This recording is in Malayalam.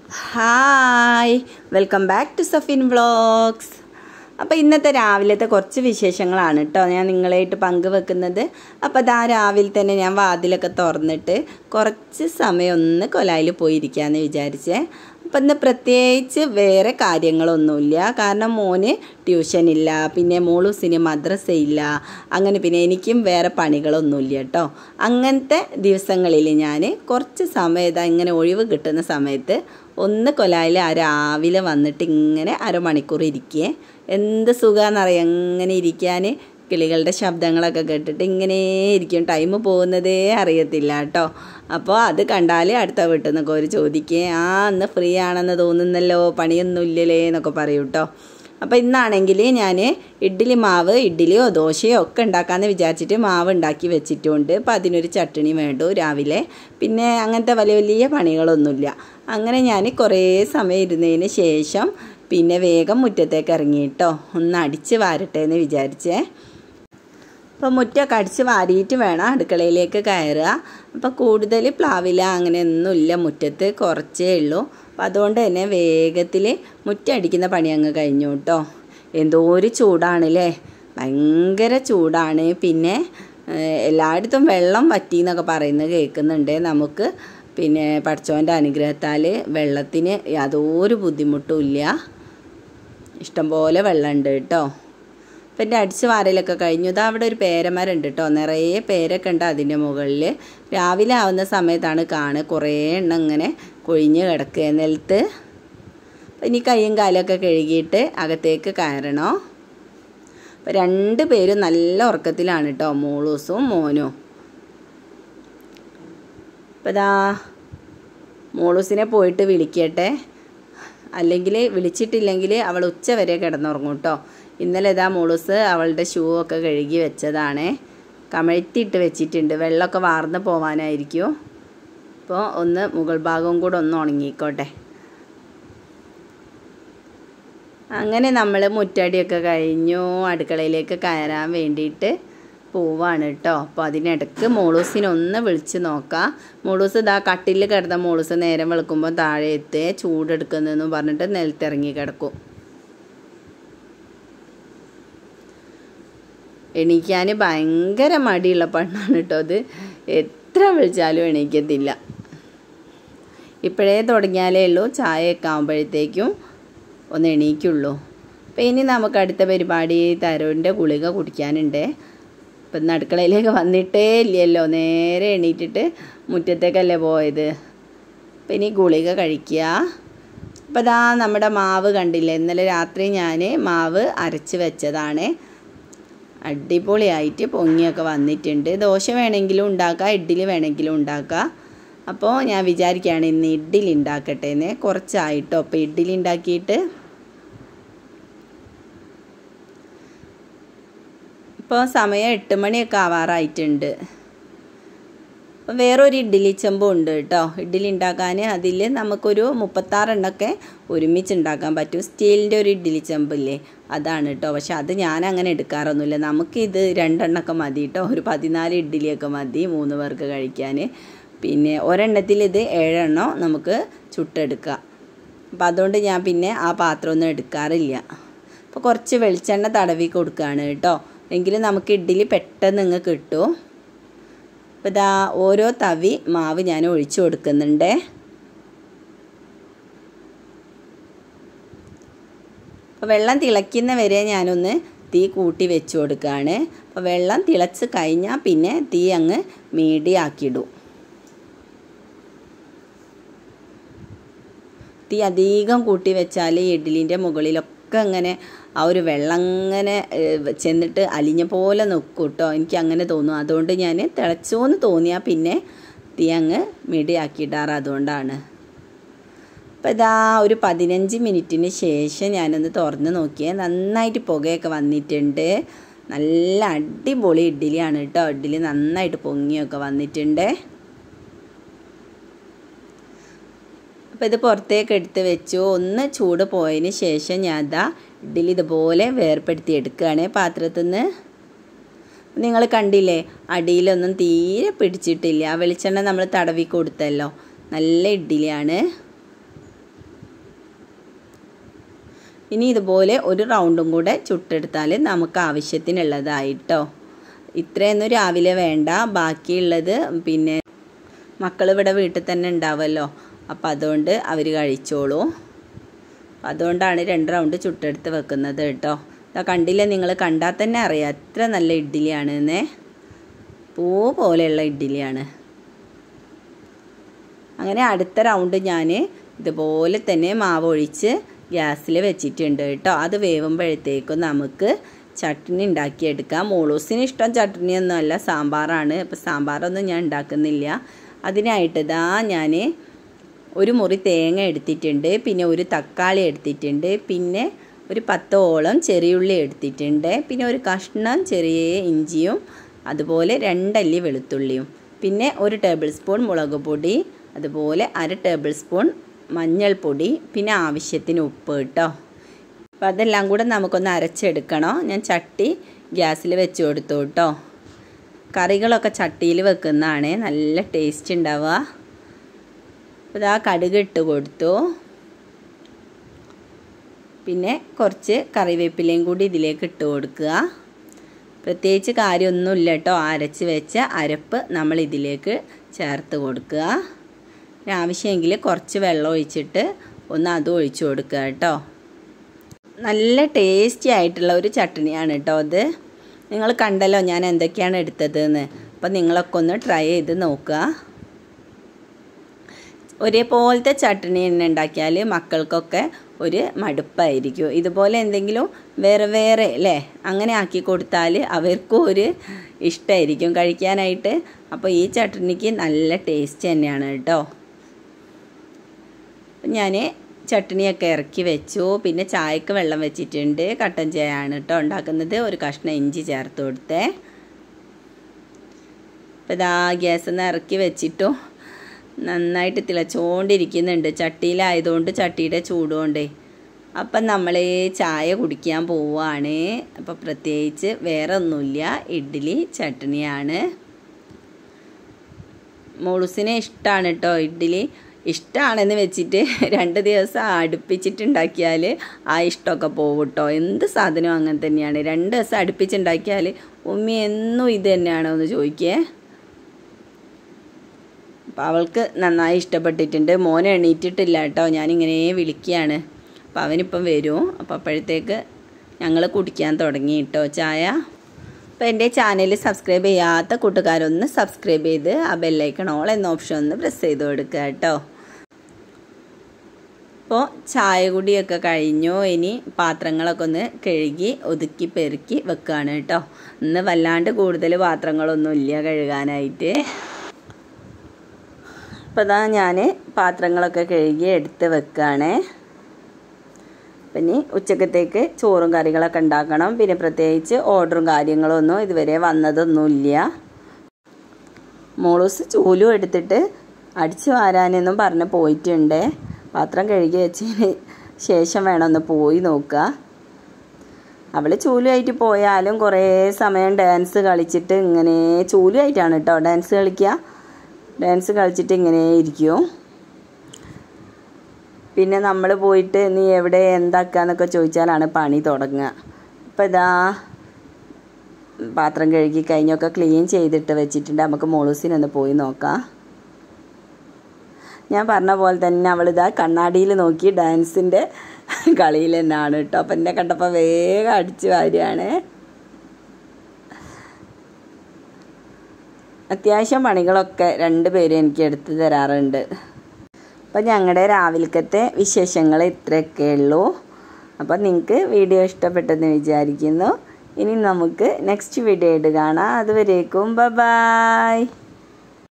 hi welcome back to Safin vlogs അപ്പോൾ ഇന്നത്തെ രാവിലത്തെ കുറച്ച് വിശേഷങ്ങളാണ് കേട്ടോ ഞാൻ നിങ്ങളായിട്ട് പങ്കുവെക്കുന്നത് അപ്പോൾ അതാ രാവിലെ തന്നെ ഞാൻ വാതിലൊക്കെ തുറന്നിട്ട് കുറച്ച് സമയം ഒന്ന് കൊലായിൽ പോയിരിക്കാമെന്ന് വിചാരിച്ചേ അപ്പം ഇന്ന് പ്രത്യേകിച്ച് വേറെ കാര്യങ്ങളൊന്നുമില്ല കാരണം മോന് ട്യൂഷൻ ഇല്ല പിന്നെ മോളൂസിന് മദ്രസ ഇല്ല അങ്ങനെ പിന്നെ എനിക്കും വേറെ പണികളൊന്നുമില്ല കേട്ടോ അങ്ങനത്തെ ദിവസങ്ങളിൽ ഞാൻ കുറച്ച് സമയം ഇതാ ഇങ്ങനെ ഒഴിവ് കിട്ടുന്ന സമയത്ത് ഒന്ന് കൊലായിൽ ആ രാവിലെ വന്നിട്ട് ഇങ്ങനെ അരമണിക്കൂർ ഇരിക്കേ എന്ത് സുഖമാണെന്നറിയാം ഇങ്ങനെ ഇരിക്കാൻ കിളികളുടെ ശബ്ദങ്ങളൊക്കെ കേട്ടിട്ട് ഇങ്ങനെ ഇരിക്കും ടൈം പോകുന്നതേ അറിയത്തില്ല കേട്ടോ അപ്പോൾ അത് കണ്ടാൽ അടുത്ത വീട്ടിൽ നിന്നൊക്കെ ഒരു ചോദിക്കേ ആ ഇന്ന് ഫ്രീ ആണെന്ന് തോന്നുന്നല്ലോ പണിയൊന്നും ഇല്ലല്ലേ എന്നൊക്കെ പറയും കേട്ടോ അപ്പോൾ ഇന്നാണെങ്കിൽ ഞാൻ ഇഡ്ഡലി മാവ് ഇഡ്ഡലിയോ ദോശയോ ഒക്കെ ഉണ്ടാക്കാമെന്ന് വിചാരിച്ചിട്ട് മാവ് ഉണ്ടാക്കി വെച്ചിട്ടുണ്ട് അപ്പോൾ അതിനൊരു ചട്ടണി വേണ്ടു രാവിലെ പിന്നെ അങ്ങനത്തെ വലിയ വലിയ പണികളൊന്നുമില്ല അങ്ങനെ ഞാൻ കുറേ സമയം ഇരുന്നതിന് ശേഷം പിന്നെ വേഗം മുറ്റത്തേക്ക് ഇറങ്ങിയിട്ടോ ഒന്ന് അടിച്ച് വാരട്ടെ എന്ന് വിചാരിച്ചേ അപ്പോൾ മുറ്റമൊക്കെ അടിച്ച് വാരിയിട്ട് വേണം അടുക്കളയിലേക്ക് കയറുക അപ്പോൾ കൂടുതൽ പ്ലാവില അങ്ങനെയൊന്നുമില്ല മുറ്റത്ത് കുറച്ചേ ഉള്ളൂ അപ്പം അതുകൊണ്ട് തന്നെ വേഗത്തിൽ മുറ്റടിക്കുന്ന പണി അങ്ങ് കഴിഞ്ഞു കേട്ടോ എന്തോ ഒരു ചൂടാണല്ലേ ഭയങ്കര ചൂടാണ് പിന്നെ എല്ലായിടത്തും വെള്ളം വറ്റി എന്നൊക്കെ പറയുന്നത് കേൾക്കുന്നുണ്ട് നമുക്ക് പിന്നെ പഠിച്ചവൻ്റെ അനുഗ്രഹത്താൽ വെള്ളത്തിന് യാതൊരു ബുദ്ധിമുട്ടും ഇല്ല ഇഷ്ടംപോലെ വെള്ളമുണ്ട് കേട്ടോ അപ്പം എൻ്റെ അടിച്ച് വാരലൊക്കെ കഴിഞ്ഞു ഇതാ അവിടെ ഒരു പേരമരം ഉണ്ട് കേട്ടോ നിറയെ പേരൊക്കെ ഉണ്ട് അതിൻ്റെ മുകളിൽ രാവിലെ ആവുന്ന സമയത്താണ് കാണുക കുറേ എണ്ണം ഇങ്ങനെ കൊഴിഞ്ഞ് കിടക്കുക നിലത്ത് അപ്പം ഇനി കൈയും കാലൊക്കെ കഴുകിയിട്ട് അകത്തേക്ക് കയറണോ അപ്പം രണ്ട് പേരും നല്ല ഉറക്കത്തിലാണ് കേട്ടോ മോളൂസും മോനും അപ്പം ഇതാ മോളൂസിനെ പോയിട്ട് വിളിക്കട്ടെ അല്ലെങ്കിൽ വിളിച്ചിട്ടില്ലെങ്കിൽ അവൾ ഉച്ച വരെ കിടന്നുറങ്ങും കേട്ടോ ഇന്നലെ ഇതാ മോളൂസ് അവളുടെ ഷൂ ഒക്കെ കഴുകി വെച്ചതാണ് കമഴ്ത്തിയിട്ട് വെച്ചിട്ടുണ്ട് വെള്ളമൊക്കെ വാർന്ന് പോവാനായിരിക്കും അപ്പോൾ ഒന്ന് മുകൾ ഭാഗവും കൂടെ ഒന്ന് ഉണങ്ങിക്കോട്ടെ അങ്ങനെ നമ്മൾ മുറ്റടിയൊക്കെ കഴിഞ്ഞു അടുക്കളയിലേക്ക് കയറാൻ വേണ്ടിയിട്ട് പോവാണ് കേട്ടോ അപ്പോൾ അതിനിടക്ക് മോളൂസിനെ ഒന്ന് വിളിച്ച് നോക്കാം മോളൂസ് ഇതാ കട്ടിൽ കിടന്ന മോളൂസ് നേരം വെളുക്കുമ്പോൾ താഴെ എത്തേ ചൂടെടുക്കുന്നതെന്ന് പറഞ്ഞിട്ട് നിലത്തിറങ്ങി കിടക്കും എണീക്കാൻ ഭയങ്കര മടിയുള്ള പെണ്ണാണ് കേട്ടോ അത് എത്ര വിളിച്ചാലും എണീക്കത്തില്ല ഇപ്പോഴേ തുടങ്ങിയാലേ ഉള്ളൂ ചായയൊക്കെ ആകുമ്പോഴത്തേക്കും ഒന്ന് എണീക്കുള്ളൂ അപ്പോൾ ഇനി നമുക്ക് അടുത്ത പരിപാടി തരുവിൻ്റെ ഗുളിക കുടിക്കാനുണ്ട് അപ്പം ഇന്ന് അടുക്കളയിലേക്ക് വന്നിട്ടേ ഇല്ലല്ലോ നേരെ എണീറ്റിട്ട് മുറ്റത്തേക്കല്ലേ പോയത് അപ്പം ഇനി ഗുളിക കഴിക്കുക അപ്പോൾ ഇതാ നമ്മുടെ മാവ് കണ്ടില്ലേ ഇന്നലെ രാത്രി ഞാൻ മാവ് അരച്ച് വെച്ചതാണ് അടിപൊളിയായിട്ട് പൊങ്ങിയൊക്കെ വന്നിട്ടുണ്ട് ദോശ വേണമെങ്കിലും ഉണ്ടാക്കാം ഇഡ്ഡലി വേണമെങ്കിലും ഉണ്ടാക്കാം അപ്പോൾ ഞാൻ വിചാരിക്കുകയാണ് ഇന്ന് ഇഡ്ഡലി ഉണ്ടാക്കട്ടെ എന്ന് കുറച്ചായിട്ടോ അപ്പോൾ ഇഡ്ഡലി ഉണ്ടാക്കിയിട്ട് ഇപ്പോൾ സമയം എട്ട് മണിയൊക്കെ ആവാറായിട്ടുണ്ട് അപ്പം വേറൊരു ഇഡ്ഡലി ചെമ്പും ഉണ്ട് കേട്ടോ ഇഡ്ഡലി ഉണ്ടാക്കാൻ അതിൽ നമുക്കൊരു മുപ്പത്താറെണ്ണൊക്കെ ഒരുമിച്ച് ഉണ്ടാക്കാൻ പറ്റും സ്റ്റീലിൻ്റെ ഒരു ഇഡ്ഡലി ചെമ്പില്ലേ അതാണ് കേട്ടോ പക്ഷെ അത് ഞാൻ അങ്ങനെ എടുക്കാറൊന്നുമില്ല നമുക്കിത് രണ്ടെണ്ണമൊക്കെ മതി കേട്ടോ ഒരു പതിനാല് ഇഡ്ഡലിയൊക്കെ മതി മൂന്ന് പേർക്ക് കഴിക്കാൻ പിന്നെ ഒരെണ്ണത്തിൽ ഇത് ഏഴെണ്ണം നമുക്ക് ചുട്ടെടുക്കാം അപ്പം അതുകൊണ്ട് ഞാൻ പിന്നെ ആ പാത്രമൊന്നും എടുക്കാറില്ല അപ്പോൾ കുറച്ച് വെളിച്ചെണ്ണ തടവി കൊടുക്കുകയാണ് കേട്ടോ എങ്കിലും നമുക്ക് ഇഡ്ഡലി പെട്ടെന്ന് ഇങ്ങ് കിട്ടും അപ്പോൾ ഇതാ ഓരോ തവി മാവ് ഞാൻ ഒഴിച്ചു കൊടുക്കുന്നുണ്ട് അപ്പോൾ വെള്ളം തിളയ്ക്കുന്ന വരെ ഞാനൊന്ന് തീ കൂട്ടി വെച്ച് കൊടുക്കുകയാണ് അപ്പോൾ വെള്ളം തിളച്ച് കഴിഞ്ഞാൽ പിന്നെ തീ അങ്ങ് മീഡിയാക്കിയിടും തീ അധികം കൂട്ടി വെച്ചാൽ ഇഡ്ഡലിൻ്റെ മുകളിലൊക്കെ അങ്ങനെ ആ ഒരു വെള്ളം അങ്ങനെ ചെന്നിട്ട് അലിഞ്ഞ പോലെ നിൽക്കും കേട്ടോ എനിക്ക് അങ്ങനെ തോന്നും അതുകൊണ്ട് ഞാൻ തിളച്ചോന്ന് തോന്നിയാൽ പിന്നെ തീ അങ്ങ് മിടിയാക്കിയിടാറ് അതുകൊണ്ടാണ് അപ്പോൾ ഇതാ ഒരു പതിനഞ്ച് മിനിറ്റിന് ശേഷം ഞാനൊന്ന് തുറന്ന് നോക്കിയേ നന്നായിട്ട് പുകയൊക്കെ വന്നിട്ടുണ്ട് നല്ല അടിപൊളി ഇഡ്ഡലിയാണ് കേട്ടോ ഇഡ്ഡലി നന്നായിട്ട് പൊങ്ങിയൊക്കെ വന്നിട്ടുണ്ട് അപ്പോൾ ഇത് പുറത്തേക്ക് എടുത്ത് വെച്ചു ഒന്ന് ചൂട് പോയതിന് ശേഷം ഞാൻ ഇതാ ഇഡ്ഡലി ഇതുപോലെ വേർപ്പെടുത്തി എടുക്കുകയാണ് പാത്രത്തിൽ നിന്ന് നിങ്ങൾ കണ്ടില്ലേ അടിയിലൊന്നും തീരെ പിടിച്ചിട്ടില്ല വെളിച്ചെണ്ണ നമ്മൾ തടവി കൊടുത്തല്ലോ നല്ല ഇഡ്ഡലിയാണ് ഇനി ഇതുപോലെ ഒരു റൗണ്ടും കൂടെ ചുട്ടെടുത്താൽ നമുക്ക് ആവശ്യത്തിനുള്ളതായിട്ടോ ഇത്രയൊന്നും രാവിലെ വേണ്ട ബാക്കിയുള്ളത് പിന്നെ മക്കൾ ഇവിടെ വീട്ടിൽ തന്നെ ഉണ്ടാവുമല്ലോ അപ്പോൾ അതുകൊണ്ട് അവർ കഴിച്ചോളൂ അതുകൊണ്ടാണ് രണ്ട് റൗണ്ട് ചുട്ടെടുത്ത് വെക്കുന്നത് കേട്ടോ ഇതാ കണ്ടില്ലേ നിങ്ങൾ കണ്ടാൽ തന്നെ അറിയാം എത്ര നല്ല ഇഡ്ഡലിയാണ് എന്നേ പൂ പോലെയുള്ള ഇഡ്ഡലിയാണ് അങ്ങനെ അടുത്ത റൗണ്ട് ഞാൻ ഇതുപോലെ തന്നെ മാവ് ഒഴിച്ച് ഗ്യാസിൽ വെച്ചിട്ടുണ്ട് കേട്ടോ അത് വേവുമ്പോഴത്തേക്കും നമുക്ക് ചട്നി ഉണ്ടാക്കിയെടുക്കാം മോളൂസിന് ഇഷ്ടം ചട്നിയൊന്നുമല്ല സാമ്പാറാണ് അപ്പോൾ സാമ്പാറൊന്നും ഞാൻ ഉണ്ടാക്കുന്നില്ല അതിനായിട്ട് ഇതാ ഞാൻ ഒരു മുറി തേങ്ങ എടുത്തിട്ടുണ്ട് പിന്നെ ഒരു തക്കാളി എടുത്തിട്ടുണ്ട് പിന്നെ ഒരു പത്തോളം ചെറിയുള്ളി എടുത്തിട്ടുണ്ട് പിന്നെ ഒരു കഷ്ണം ചെറിയ ഇഞ്ചിയും അതുപോലെ രണ്ടല്ലി വെളുത്തുള്ളിയും പിന്നെ ഒരു ടേബിൾ സ്പൂൺ മുളക് പൊടി അതുപോലെ അര ടേബിൾ സ്പൂൺ മഞ്ഞൾപ്പൊടി പിന്നെ ആവശ്യത്തിന് ഉപ്പ് കേട്ടോ അപ്പോൾ അതെല്ലാം കൂടെ നമുക്കൊന്ന് അരച്ചെടുക്കണം ഞാൻ ചട്ടി ഗ്യാസിൽ വെച്ച് കൊടുത്തു കേട്ടോ കറികളൊക്കെ ചട്ടിയിൽ വെക്കുന്നതാണ് നല്ല ടേസ്റ്റ് ഉണ്ടാവുക അപ്പോൾ ഇതാ കടുക് ഇട്ട് കൊടുത്തു പിന്നെ കുറച്ച് കറിവേപ്പിലയും കൂടി ഇതിലേക്ക് ഇട്ട് കൊടുക്കുക പ്രത്യേകിച്ച് കാര്യമൊന്നുമില്ല കേട്ടോ അരച്ച് വെച്ച അരപ്പ് നമ്മൾ ഇതിലേക്ക് ചേർത്ത് കൊടുക്കുക ആവശ്യമെങ്കിൽ കുറച്ച് വെള്ളം ഒഴിച്ചിട്ട് ഒന്ന് അതും ഒഴിച്ചു കൊടുക്കുക കേട്ടോ നല്ല ടേസ്റ്റി ആയിട്ടുള്ള ഒരു ചട്നിയാണ് കേട്ടോ അത് നിങ്ങൾ കണ്ടല്ലോ ഞാൻ എന്തൊക്കെയാണ് എടുത്തതെന്ന് അപ്പം നിങ്ങളൊക്കെ ഒന്ന് ട്രൈ ചെയ്ത് നോക്കുക ഒരേപോലത്തെ ചട്നി തന്നെ ഉണ്ടാക്കിയാൽ മക്കൾക്കൊക്കെ ഒരു മടുപ്പായിരിക്കും ഇതുപോലെ എന്തെങ്കിലും വേറെ വേറെ അല്ലേ അങ്ങനെ ആക്കി കൊടുത്താൽ അവർക്കും ഒരു ഇഷ്ടമായിരിക്കും കഴിക്കാനായിട്ട് അപ്പോൾ ഈ ചട്നിക്ക് നല്ല ടേസ്റ്റ് തന്നെയാണ് കേട്ടോ ഞാൻ ചട്നിയൊക്കെ ഇറക്കി വെച്ചു പിന്നെ ചായക്ക് വെള്ളം വെച്ചിട്ടുണ്ട് കട്ടൻ ചായ ആണ് കേട്ടോ ഉണ്ടാക്കുന്നത് ഒരു കഷ്ണം ഇഞ്ചി ചേർത്ത് കൊടുത്തേ അപ്പോൾ ഇതാ ഗ്യാസിൽ നിന്ന് ഇറക്കി വെച്ചിട്ടു നന്നായിട്ട് തിളച്ചുകൊണ്ടിരിക്കുന്നുണ്ട് ചട്ടിയിലായതുകൊണ്ട് ചട്ടിയുടെ ചൂടുകൊണ്ടേ അപ്പം നമ്മൾ ചായ കുടിക്കാൻ പോവുകയാണ് അപ്പോൾ പ്രത്യേകിച്ച് വേറെ ഒന്നുമില്ല ഇഡ്ഡലി ചട്നിയാണ് മോളുസിനെ ഇഷ്ടമാണ് കേട്ടോ ഇഡ്ഡലി ഇഷ്ടമാണെന്ന് വെച്ചിട്ട് രണ്ട് ദിവസം അടുപ്പിച്ചിട്ടുണ്ടാക്കിയാൽ ആ ഇഷ്ടമൊക്കെ പോകും കേട്ടോ എന്ത് സാധനവും അങ്ങനെ തന്നെയാണ് രണ്ട് ദിവസം അടുപ്പിച്ചുണ്ടാക്കിയാൽ ഉമ്മി എന്നും ഇത് തന്നെയാണോ എന്ന് ചോദിക്കേ അപ്പോൾ അവൾക്ക് നന്നായി ഇഷ്ടപ്പെട്ടിട്ടുണ്ട് മോനെ എണീറ്റിട്ടില്ല കേട്ടോ ഞാനിങ്ങനെ വിളിക്കുകയാണ് അപ്പോൾ അവനിപ്പം വരും അപ്പോൾ അപ്പോഴത്തേക്ക് ഞങ്ങൾ കുടിക്കാൻ തുടങ്ങി കേട്ടോ ചായ അപ്പോൾ എൻ്റെ ചാനൽ സബ്സ്ക്രൈബ് ചെയ്യാത്ത കൂട്ടുകാരൊന്ന് സബ്സ്ക്രൈബ് ചെയ്ത് ആ ബെല്ലൈക്കൺ ഓൾ എന്ന ഓപ്ഷൻ ഒന്ന് പ്രസ് ചെയ്ത് കൊടുക്കുക കേട്ടോ അപ്പോൾ ചായ കുടിയൊക്കെ കഴിഞ്ഞു ഇനി പാത്രങ്ങളൊക്കെ ഒന്ന് കഴുകി ഒതുക്കി പെറുക്കി വെക്കുകയാണ് കേട്ടോ ഇന്ന് വല്ലാണ്ട് കൂടുതൽ പാത്രങ്ങളൊന്നും ഇല്ല കഴുകാനായിട്ട് അപ്പോൾ ഇതാ ഞാൻ പാത്രങ്ങളൊക്കെ കഴുകി എടുത്ത് വെക്കുകയാണേ പിന്നെ ഉച്ചക്കത്തേക്ക് ചോറും കറികളൊക്കെ ഉണ്ടാക്കണം പിന്നെ പ്രത്യേകിച്ച് ഓർഡറും കാര്യങ്ങളൊന്നും ഇതുവരെ വന്നതൊന്നുമില്ല മോളൂസ് ചൂലും എടുത്തിട്ട് അടിച്ചു വാരാനെന്നും പറഞ്ഞ് പോയിട്ടുണ്ട് പാത്രം കഴുകി വെച്ചതിന് ശേഷം വേണമെന്ന് പോയി നോക്കുക അവൾ ചൂലുമായിട്ട് പോയാലും കുറേ സമയം ഡാൻസ് കളിച്ചിട്ട് ഇങ്ങനെ ചൂലുമായിട്ടാണ് കേട്ടോ ഡാൻസ് കളിക്കുക ഡാൻസ് കളിച്ചിട്ട് ഇങ്ങനെ ഇരിക്കും പിന്നെ നമ്മൾ പോയിട്ട് നീ എവിടെ എന്താക്കാന്നൊക്കെ ചോദിച്ചാലാണ് പണി തുടങ്ങുക അപ്പം ഇതാ പാത്രം കഴുകി കഴിഞ്ഞൊക്കെ ക്ലീൻ ചെയ്തിട്ട് വെച്ചിട്ടുണ്ട് നമുക്ക് മോളൂസിനൊന്ന് പോയി നോക്കാം ഞാൻ പറഞ്ഞ പോലെ തന്നെ അവളിതാ കണ്ണാടിയിൽ നോക്കി ഡാൻസിൻ്റെ കളിയിൽ തന്നെയാണ് കേട്ടോ അപ്പം എന്നെ കണ്ടപ്പോൾ വേഗം അടിച്ചു വാരിയാണ് അത്യാവശ്യം പണികളൊക്കെ രണ്ട് പേരും എനിക്ക് എടുത്തു തരാറുണ്ട് അപ്പം ഞങ്ങളുടെ രാവിലത്തെ വിശേഷങ്ങൾ ഇത്രയൊക്കെ ഉള്ളൂ അപ്പം നിങ്ങൾക്ക് വീഡിയോ ഇഷ്ടപ്പെട്ടെന്ന് വിചാരിക്കുന്നു ഇനി നമുക്ക് നെക്സ്റ്റ് വീഡിയോ ആയിട്ട് കാണാം അതുവരേക്കും ബ ബായ്